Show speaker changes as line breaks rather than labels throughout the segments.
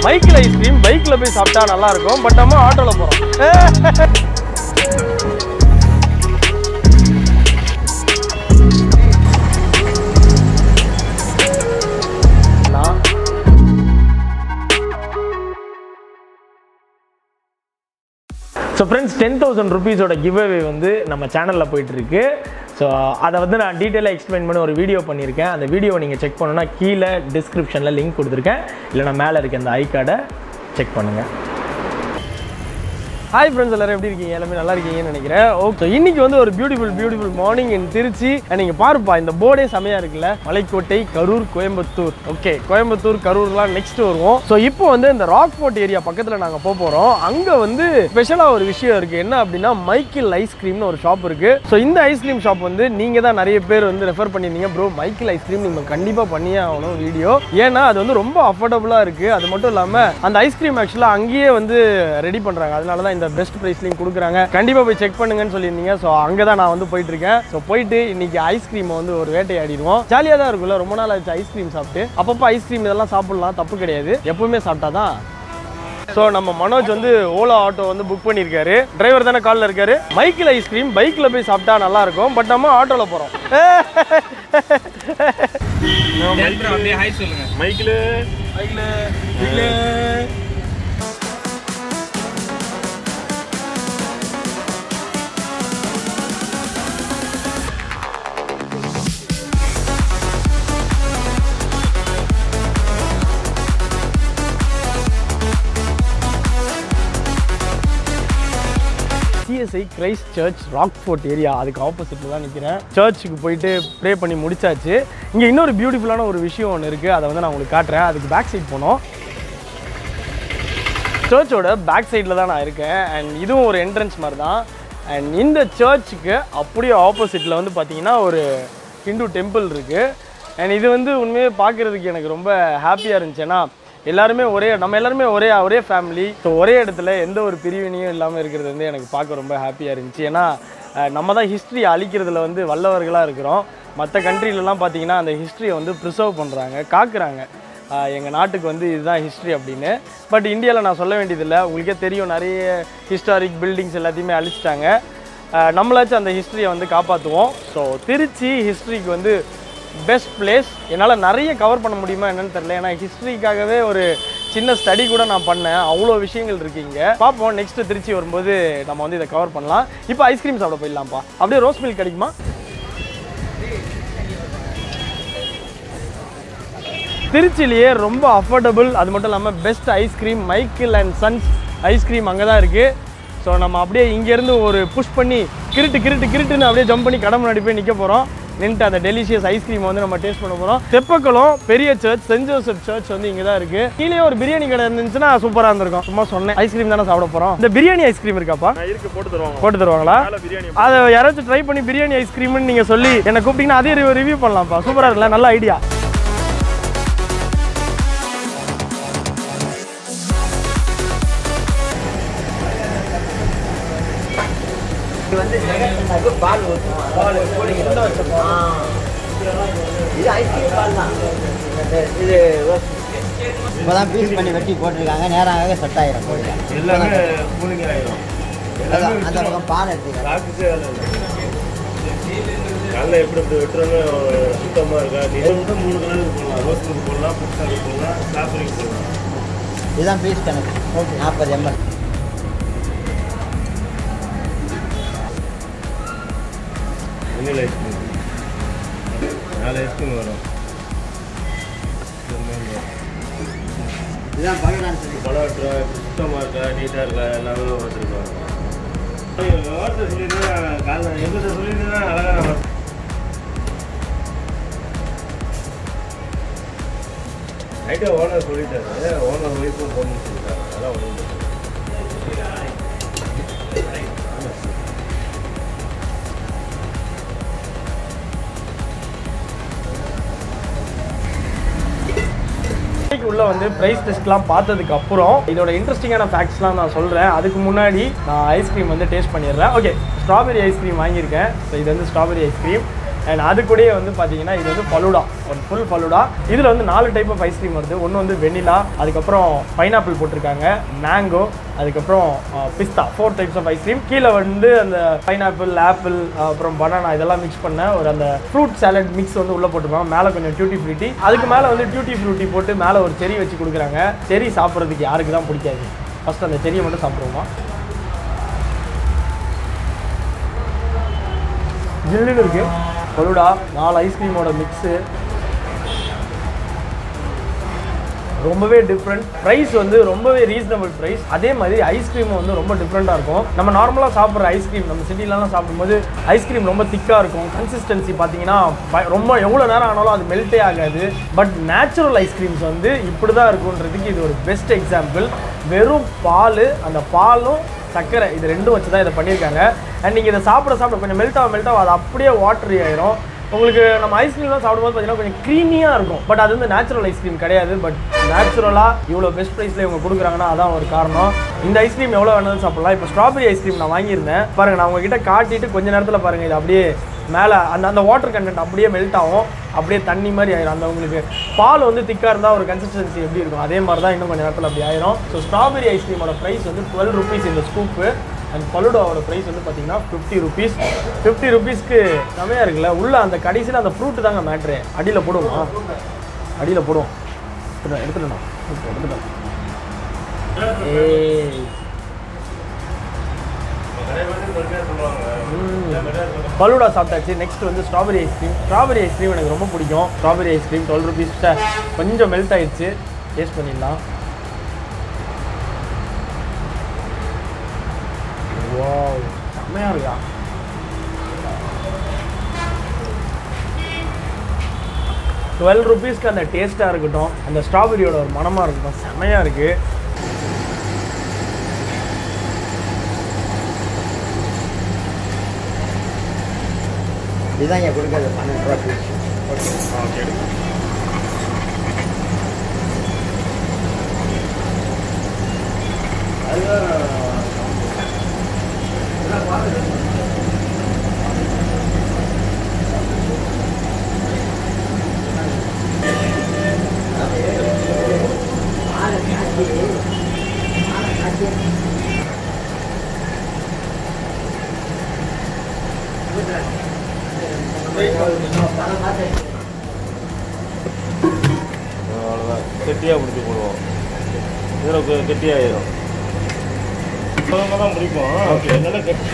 மைக்கில் ஐஸ்கிரீம் பைக்கில் போய் சாப்பிட்டா நல்லா இருக்கும் பட் நம்ம ஆட்டோவில் போகிறோம் நான் ஸோ ஃப்ரெண்ட்ஸ் டென் தௌசண்ட் ருபீஸோட கிவ்அவே வந்து நம்ம சேனலில் போயிட்டுருக்கு ஸோ அதை வந்து நான் டீட்டெயிலாக எக்ஸ்பிளைன் பண்ணி ஒரு வீடியோ பண்ணியிருக்கேன் அந்த வீடியோவை நீங்கள் செக் பண்ணணும்னா கீழே டிஸ்கிரிப்ஷனில் லிங்க் கொடுத்துருக்கேன் இல்லைனா மேலே இருக்க அந்த ஐ கார்டை செக் பண்ணுங்கள் ஹாய் ஃப்ரெண்ட்ஸ் எல்லாரும் எப்படி இருக்கீங்க எல்லாமே நல்லா இருக்கீங்கன்னு நினைக்கிறேன் ஓகே இன்னைக்கு வந்து ஒரு beautiful beautiful morning in Trichy And நீங்க பாருப்பா இந்த போர்டே செமையா இருக்குல்ல மலைக்கோட்டை கரூர் கோயம்புத்தூர் ஓகே கோயம்புத்தூர் கரூர்லாம் நெக்ஸ்ட் வருவோம் ஸோ இப்போ வந்து இந்த ராக் ஃபோர்ட் ஏரியா பக்கத்தில் நாங்கள் போக போகிறோம் அங்கே வந்து ஸ்பெஷலாக ஒரு விஷயம் இருக்குது என்ன அப்படின்னா மைக்கிள் ஐஸ்கிரீம்னு ஒரு ஷாப் இருக்குது ஸோ இந்த ஐஸ்கிரீம் ஷாப் வந்து நீங்கள் தான் நிறைய பேர் வந்து ரெஃபர் பண்ணியிருந்தீங்க ப்ரோ மைக்கிள் ஐஸ்கிரீம் நீங்கள் கண்டிப்பாக பண்ணியே ஆகணும் வீடியோ ஏன்னா அது வந்து ரொம்ப அஃபோர்டபுளாக இருக்குது அது மட்டும் இல்லாமல் அந்த ஐஸ்கிரீம் ஆக்சுவலாக அங்கேயே வந்து ரெடி பண்ணுறாங்க அதனால தான் இந்த பெஸ்ட் ப்ரைஸ்லையும் கொடுக்குறாங்க கண்டிப்பாக போய் செக் பண்ணுங்கன்னு சொல்லியிருந்தீங்க ஸோ அங்கே தான் நான் வந்து போயிட்டு இருக்கேன் ஸோ போயிட்டு இன்னைக்கு ஐஸ்கிரீமை வந்து ஒரு வேட்டையாடிடுவோம் ஜாலியாக தான் இருக்கும்ல ரொம்ப நாள் ஆச்சு ஐஸ்கிரீம் சாப்பிட்டு அப்பப்போ ஐஸ்கிரீம் இதெல்லாம் சாப்பிடலாம் தப்பு கிடையாது எப்பவுமே சாப்பிட்டா தான் ஸோ நம்ம மனோஜ் வந்து ஓலா ஆட்டோ வந்து புக் பண்ணியிருக்காரு டிரைவர் தானே காலில் இருக்காரு மைக்கில் ஐஸ்கிரீம் பைக்கில் போய் சாப்பிட்டா நல்லா இருக்கும் பட் நம்ம ஆட்டோவில் போகிறோம்
அப்படியே ஹாய் சொல்லுங்க
மைக்கில் மைக்கில் CSI Christ Church Rockfort area அதுக்கு ஆப்போசிட்டில் தான் நிற்கிறேன் சர்ச்சுக்கு போயிட்டு ப்ரே பண்ணி முடிச்சாச்சு இங்கே இன்னொரு பியூட்டிஃபுல்லான ஒரு விஷயம் ஒன்று இருக்குது அதை வந்து நான் உங்களுக்கு காட்டுறேன் அதுக்கு பேக் சைட் போனோம் சர்ச்சோட பேக் சைடில் தான் நான் இருக்கேன் அண்ட் இதுவும் ஒரு என்ட்ரன்ஸ் மாதிரி தான் அண்ட் இந்த சர்ச்சுக்கு அப்படியே ஆப்போசிட்டில் வந்து பார்த்தீங்கன்னா ஒரு ஹிந்து டெம்பிள் இருக்குது அண்ட் இது வந்து உண்மையே பார்க்குறதுக்கு எனக்கு ரொம்ப ஹாப்பியாக இருந்துச்சு ஏன்னா எல்லாருமே ஒரே நம்ம எல்லாருமே ஒரே ஒரே ஃபேமிலி ஸோ ஒரே இடத்துல எந்த ஒரு பிரிவினையும் இல்லாமல் இருக்கிறது வந்து எனக்கு பார்க்க ரொம்ப ஹாப்பியாக இருந்துச்சு ஏன்னா அஹ், நம்ம தான் ஹிஸ்ட்ரி அழிக்கிறதுல வந்து வல்லவர்களாக இருக்கிறோம் மற்ற கண்ட்ரிலலாம் பார்த்தீங்கன்னா அந்த ஹிஸ்ட்ரியை வந்து ப்ரிசர்வ் பண்ணுறாங்க காக்குறாங்க எங்கள் நாட்டுக்கு வந்து இதுதான் ஹிஸ்ட்ரி அப்படின்னு பட் இந்தியாவில் நான் சொல்ல வேண்டியதில்லை உங்களுக்கே தெரியும் நிறைய ஹிஸ்டாரிக் பில்டிங்ஸ் எல்லாத்தையுமே அழிச்சிட்டாங்க அஹ் நம்மளாச்சும் அந்த ஹிஸ்ட்ரியை வந்து காப்பாற்றுவோம் ஸோ திருச்சி ஹிஸ்ட்ரிக்கு வந்து பெஸ்ட் பிளேஸ் என்னால் நிறைய கவர் பண்ண முடியுமா என்னன்னு தெரியல ஏன்னா ஹிஸ்ட்ரிக்காகவே ஒரு சின்ன ஸ்டடி கூட நான் பண்ணேன் அவ்வளோ விஷயங்கள் இருக்கு இங்கே பார்ப்போம் நெக்ஸ்ட் திருச்சி வரும்போது நம்ம வந்து இதை கவர் பண்ணலாம் இப்போ ஐஸ்கிரீம் சாப்பிட போயிடலாம்ப்பா அப்படியே ரோஸ் மில்க் கிடைக்குமா திருச்சிலேயே ரொம்ப அஃபோர்டபுள் அது மட்டும் இல்லாமல் best ice cream Michael and sons ice cream அங்கே தான் இருக்குது ஸோ நம்ம அப்படியே இங்கேருந்து ஒரு புஷ் பண்ணி கிருட்டு கிருட்டு கிருட்டுன்னு அப்படியே ஜம்ப் பண்ணி கடை முன்னாடி போய் நிற்க போகிறோம் நின்றுட்டு அந்த டெலிஷியஸ் ஐஸ்கிரீம் வந்து நம்ம டேஸ்ட் பண்ண போகிறோம் தெப்பக்குளம் பெரிய சர்ச் சென்ட் ஜோசப் சர்ச் வந்து இங்கே தான் இருக்குது கீழே ஒரு பிரியாணி கடை இருந்துச்சுன்னா சூப்பராக இருந்திருக்கும் சும்மா சொன்னேன் ஐஸ்கிரீம் தானே சாப்பிட போகிறோம் இந்த பிரியாணி ஐஸ்கிரீம் இருக்காப்பா
இருக்கு போட்டு தருவாங்க
போட்டு தருவாங்களா
மேல பிரியாணி
அதை யாராச்சும் ட்ரை பண்ணி பிரியாணி ஐஸ்கிரீம்னு நீங்கள் சொல்லி என்னை கூப்பிட்டீங்கன்னா அதே ரிவ்யூ பண்ணலாம்ப்பா சூப்பராக இருக்குல்ல நல்ல ஐடியா
இது ஐஸ்கிரீம் பால் தான் இது இப்போதான் பீஸ் பண்ணி வெட்டி போட்டிருக்காங்க நேராகவே செட் ஆயிரும் கோழி.
எல்லாமே கூலிங் ஆயிடும்
அதான் அந்த பக்கம் பால் எடுத்துக்கலாம்
டாக்ஸே வேலை இல்லை காலைல எப்படி இப்படி வெட்டுறாங்க சுத்தமாக இருக்கா நீ வந்து மூணு கலருக்கு போடலாம் ரோஸ்க்கு போடலாம் புட்ஸாக்கு போடலாம் ஸ்ட்ராபெரிக்கு போடலாம்
இதுதான் பீஸ் கணக்கு நாற்பது எம்எல்
வெண்ணில் ஐஸ்கிரீம் நாலு ஐஸ்கிரீம் வரும் இந்த மாதிரி வரும்.
இதுதான் பகடான்னு சொல்லி
பழம் வெட்டுறா சுத்தமாக இருக்கா நீட்டாக இருக்கா எல்லாமே பார்த்துருப்பாங்க விவரத்தை சொல்லியிருந்தா காலைல எங்கிட்ட சொல்லியிருந்தா அழகாக நான் நைட்டு ஓனர் சொல்லிட்டாரு ஓனர் ஒய்ஃபும் போகணும்னு சொல்லிட்டாங்க அதான் ஒன்றும்
கடைக்கு உள்ள வந்து ப்ரைஸ் டெஸ்ட்லாம் பார்த்ததுக்கு அப்புறம் இதோட இன்ட்ரெஸ்டிங்கான ஃபேக்ட்ஸ்லாம் நான் சொல்கிறேன் அதுக்கு முன்னாடி நான் ஐஸ்கிரீம் வந்து டேஸ்ட் பண்ணிடுறேன் ஓகே ஸ்ட்ராபெரி ஐஸ்கிரீம் வாங்கியிருக்கேன் ஸோ இது வந்து ஸ்ட்ராபெரி ஐஸ்கிரீம் அண்ட் அது கூடயே வந்து பார்த்தீங்கன்னா இது வந்து ஃபலூடா ஒரு ஃபுல் ஃபலூடா இதில் வந்து நாலு டைப் ஆஃப் ஐஸ்கிரீம் வருது ஒன்று வந்து வெனிலா அதுக்கப்புறம் பைனாப்பிள் போட்டிருக்காங்க மேங்கோ அதுக்கப்புறம் பிஸ்தா ஃபோர் டைப்ஸ் ஆஃப் ஐஸ்கிரீம் கீழே வந்து அந்த பைனாப்பிள் ஆப்பிள் அப்புறம் பனானா இதெல்லாம் மிக்ஸ் பண்ண ஒரு அந்த ஃப்ரூட் சாலட் மிக்ஸ் வந்து உள்ளே போட்டுருப்பாங்க மேலே கொஞ்சம் டியூட்டி ஃப்ரூட்டி அதுக்கு மேலே வந்து டியூட்டி ஃப்ரூட்டி போட்டு மேலே ஒரு செரி வச்சு கொடுக்குறாங்க செரி சாப்பிட்றதுக்கு யாருக்கு தான் பிடிக்காது ஃபர்ஸ்ட் அந்த செரியை மட்டும் சாப்பிடுவோமா ஜில்லுன்னு இருக்கு பலுடா நாலு ஐஸ்கிரீமோட மிக்ஸு ரொம்பவே டிஃப்ரெண்ட் ப்ரைஸ் வந்து ரொம்பவே ரீசனபிள் ப்ரைஸ் அதே மாதிரி ஐஸ்கிரீமும் வந்து ரொம்ப டிஃப்ரெண்ட்டாக இருக்கும் நம்ம நார்மலாக சாப்பிட்ற ஐஸ்கிரீம் நம்ம சிட்டிலலாம் சாப்பிடும்போது ஐஸ்கிரீம் ரொம்ப திக்காக இருக்கும் கன்சிஸ்டன்சி பார்த்தீங்கன்னா ப- ரொம்ப எவ்வளோ நேரம் ஆனாலும் அது மெல்ட்டே ஆகாது பட் நேச்சுரல் ஐஸ்கிரீம்ஸ் வந்து இப்படி தான் இருக்குன்றதுக்கு இது ஒரு பெஸ்ட் எக்ஸாம்பிள் வெறும் பால் அந்த பாலும் சர்க்கரை இது ரெண்டும் வச்சு தான் இதை பண்ணியிருக்காங்க அண்ட் நீங்கள் இதை சாப்பிட சாப்பிட கொஞ்சம் மெல்ட் ஆக மெல்ட் ஆகும் அது அப்படியே வாட்டரி ஆயிரும் உங்களுக்கு நம்ம ஐஸ்கிரீம்லாம் சாப்பிடும்போது பார்த்தீங்கன்னா கொஞ்சம் க்ரீமியாக இருக்கும் பட் அது வந்து நேச்சுரல் ஐஸ்கிரீம் கிடையாது பட் நேச்சுரலாக இவ்வளோ பெஸ்ட் ப்ரைஸில் இவங்க கொடுக்குறாங்கன்னா அதான் ஒரு காரணம் இந்த ஐஸ்கிரீம் எவ்வளோ வேணாலும் சாப்பிடலாம் இப்போ ஸ்ட்ராபெரி ஐஸ்கிரீம் நான் வாங்கியிருந்தேன் பாருங்கள் நான் உங்ககிட்ட காட்டிட்டு கொஞ்ச நேரத்தில் பாருங்கள் இது அப்படியே மேலே அந்த அந்த வாட்டர் கண்டென்ட் அப்படியே மெல்ட் ஆகும் அப்படியே தண்ணி மாதிரி ஆயிரும் அந்த உங்களுக்கு பால் வந்து திக்காக இருந்தால் ஒரு கன்சிஸ்டன்சி எப்படி இருக்கும் அதே மாதிரி தான் இன்னும் கொஞ்சம் நேரத்தில் அப்படி ஆயிரும் ஸோ ஸ்ட்ராபெரி ஐஸ்கிரீமோட ப்ரைஸ் வந்து டுவெல் ருபீஸ் இந்த ஸ்கூப்பு அண்ட் பலுடாவோட ப்ரைஸ் வந்து பார்த்தீங்கன்னா ஃபிஃப்டி ருபீஸ் ஃபிஃப்டி ருபீஸ்க்கு செமையாக இருக்குல்ல உள்ள அந்த கடைசியில் அந்த ஃப்ரூட்டு தாங்க மேட்ரு அடியில் போடுவோமா அடியில் போடுவோம் எடுத்துட்டோம் எடுத்துட்டோம் எடுத்துட்டோம் ஏய்
நிறைய பேர் மெட்ராஸ் சொல்லுவாங்க
பலூடா சாப்பிட்டாச்சு நெக்ஸ்ட் வந்து ஸ்ட்ராபெரி ஐஸ்கிரீம் ஸ்ட்ராபெரி ஐஸ்கிரீம் எனக்கு ரொம்ப பிடிக்கும் ஸ்ட்ராபெரி ஐஸ்கிரீம் டுவெல் ருபீஸ் கொஞ்சம் மெல்ட் ஆயிடுச்சு டேஸ்ட் பண்ணிடலாம் வாவ் செம்மையாக இருக்கா டுவெல் ருபீஸ்க்கு அந்த டேஸ்ட்டாக இருக்கட்டும் அந்த ஸ்ட்ராபெரியோட ஒரு மனமாக இருக்கட்டும் செம்மையாக இருக்குது
இதுதான் இங்கே கொடுக்குறது பன்னெண்டு ரூபா பீஸ்
ஓகே அவ்வளோதான் கெட்டியாக பிடிச்சி போடுவோம் இதில் கெட்டியாயிரும் இப்போதான் தான் பிடிக்கும் ஓகே என்னென்ன கெட்டி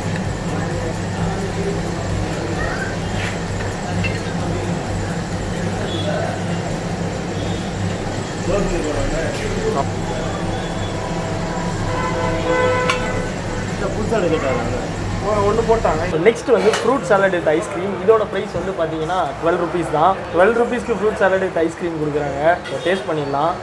புதுசாக கேட்டாங்க
ஒன்று போட்டாங்க நெக்ஸ்ட் வந்து ஃப்ரூட் சாலட் வித் ஐஸ்கிரீம் இதோட ப்ரைஸ் வந்து பார்த்தீங்கன்னா டுவெல் ருபீஸ் தான் டுவெல் ருபீஸ்க்கு ஃப்ரூட் சாலட் வித் ஐஸ்கிரீம் கொடுக்குறாங்க ஸோ டேஸ்ட் பண்ணிடலாம்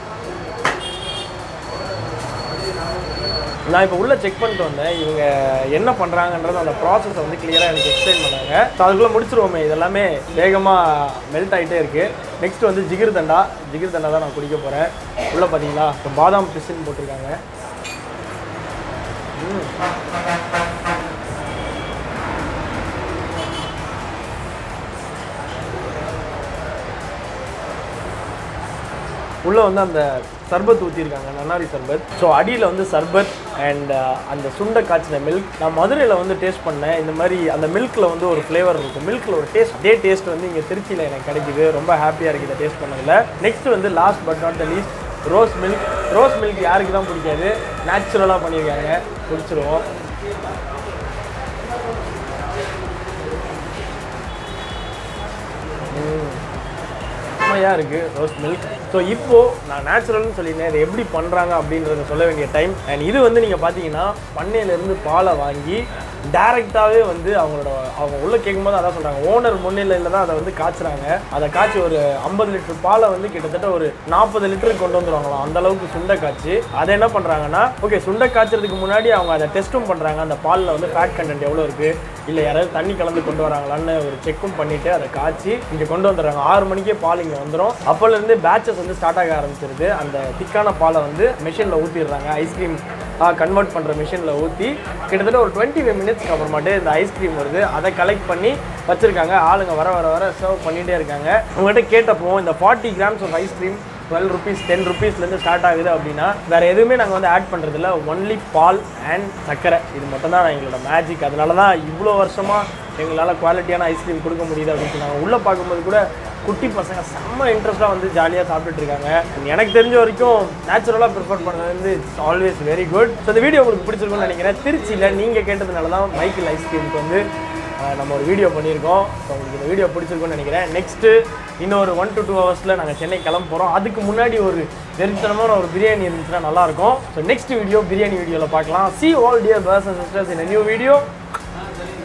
நான் இப்போ உள்ளே செக் பண்ணிட்டு வந்தேன் இவங்க என்ன பண்ணுறாங்கன்றது அந்த ப்ராசஸை வந்து கிளியராக எனக்கு எக்ஸ்பிளைன் பண்ணாங்க ஸோ அதுக்குள்ளே முடிச்சிருவோமே இதெல்லாமே வேகமாக மெல்ட் ஆகிட்டே இருக்குது நெக்ஸ்ட் வந்து ஜிகிர் தண்டா ஜிகிர் தண்டா தான் நான் குடிக்க போகிறேன் உள்ளே பார்த்தீங்களா இப்போ பாதாம் பிசின் போட்டிருக்காங்க உள்ளே வந்து அந்த சர்பத் ஊற்றிருக்காங்க நன்னாரி சர்பத் ஸோ அடியில் வந்து சர்பத் அண்ட் அந்த சுண்டை காய்ச்சின மில்க் நான் மதுரையில் வந்து டேஸ்ட் பண்ணேன் இந்த மாதிரி அந்த மில்கில் வந்து ஒரு ஃப்ளேவர் இருக்கும் மில்கில் ஒரு டேஸ்ட் அதே டேஸ்ட் வந்து இங்கே திருச்சியில் எனக்கு கிடைக்குது ரொம்ப ஹாப்பியாக இருக்குது இதை டேஸ்ட் பண்ணதில் நெக்ஸ்ட் வந்து last but not the least rose milk rose milk யாருக்கு தான் பிடிக்காது நேச்சுரலாக பண்ணியிருக்காங்க பிடிச்சிருவோம் செம்மையாக இருக்குது ரோஸ் மில்க் ஸோ இப்போது நான் நேச்சுரல்னு சொல்லியிருந்தேன் இதை எப்படி பண்ணுறாங்க அப்படின்றத சொல்ல வேண்டிய டைம் அண்ட் இது வந்து நீங்கள் பார்த்தீங்கன்னா பண்ணையிலேருந்து பாலை வாங்கி டேரெக்டாகவே வந்து அவங்களோட அவங்க உள்ளே கேட்கும்போது அதான் சொல்கிறாங்க ஓனர் முன்னிலையில் தான் அதை வந்து காய்ச்சுறாங்க அதை காய்ச்சி ஒரு ஐம்பது லிட்டர் பாலை வந்து கிட்டத்தட்ட ஒரு நாற்பது லிட்டருக்கு கொண்டு வந்துருவாங்களாம் அந்த அளவுக்கு சுண்டை காய்ச்சி அதை என்ன பண்ணுறாங்கன்னா ஓகே சுண்டை காய்ச்சறதுக்கு முன்னாடி அவங்க அதை டெஸ்ட்டும் பண்ணுறாங்க அந்த பாலில் வந்து ஃபேட் கண்டென்ட் எவ்வளோ இருக்குது இல்லை யாராவது தண்ணி கலந்து கொண்டு வராங்களான்னு ஒரு செக்கும் பண்ணிவிட்டு அதை காய்ச்சி இங்கே கொண்டு வந்துடுறாங்க ஆறு மணிக்கே பால் இங்கே வந்துடும் அப்போலேருந்து பேட்சஸ் வந்து ஸ்டார்ட் ஆக ஆரம்பிச்சிருது அந்த திக்கான பாலை வந்து மெஷினில் ஊற்றிடுறாங்க ஐஸ்கிரீம் கன்வெர்ட் பண்ணுற மிஷினில் ஊற்றி கிட்டத்தட்ட ஒரு டுவெண்ட்டி ஃபைவ் மினிட்ஸ்க்கு அப்புறமாட்டு இந்த ஐஸ்கிரீம் வருது அதை கலெக்ட் பண்ணி வச்சுருக்காங்க ஆளுங்க வர வர வர சர்வ் பண்ணிகிட்டே இருக்காங்க உங்கள்கிட்ட கேட்டப்போ இந்த forty grams of ice cream twelve rupees ten ருபீஸ்லேருந்து ஸ்டார்ட் ஆகுது அப்படின்னா வேறு எதுவுமே நாங்கள் வந்து ஆட் பண்ணுறதில்ல ஒன்லி பால் அண்ட் சர்க்கரை இது மட்டும் தான் எங்களோட மேஜிக் அதனால தான் இவ்வளோ வருஷமாக எங்களால் குவாலிட்டியான ஐஸ்கிரீம் கொடுக்க முடியுது அப்படின்னு சொன்னாங்க உள்ளே பார்க்கும்போது கூட குட்டி பசங்க செம்ம இன்ட்ரெஸ்ட்டாக வந்து ஜாலியாக சாப்பிட்டுட்டு இருக்காங்க எனக்கு தெரிஞ்ச வரைக்கும் நேச்சுரலாக ப்ரிஃபர் பண்ணது வந்து it's always very good so இந்த வீடியோ உங்களுக்கு பிடிச்சிருக்கும்னு நினைக்கிறேன் திருச்சியில் நீங்கள் கேட்டதுனால தான் மைக்கேல் ஐஸ்கிரீமுக்கு வந்து ஆஹ், நம்ம ஒரு வீடியோ பண்ணியிருக்கோம் ஸோ உங்களுக்கு இந்த வீடியோ பிடிச்சிருக்கும்னு நினைக்கிறேன் நெக்ஸ்ட்டு இன்னொரு ஒன் டு டூ ஹவர்ஸில் நாங்கள் சென்னை கிளம்ப போகிறோம் அதுக்கு முன்னாடி ஒரு வெறித்தனமான ஒரு பிரியாணி இருந்துச்சுன்னா நல்லாயிருக்கும் ஸோ நெக்ஸ்ட் வீடியோ பிரியாணி வீடியோவில் பார்க்கலாம் see all dear brothers and sisters in new video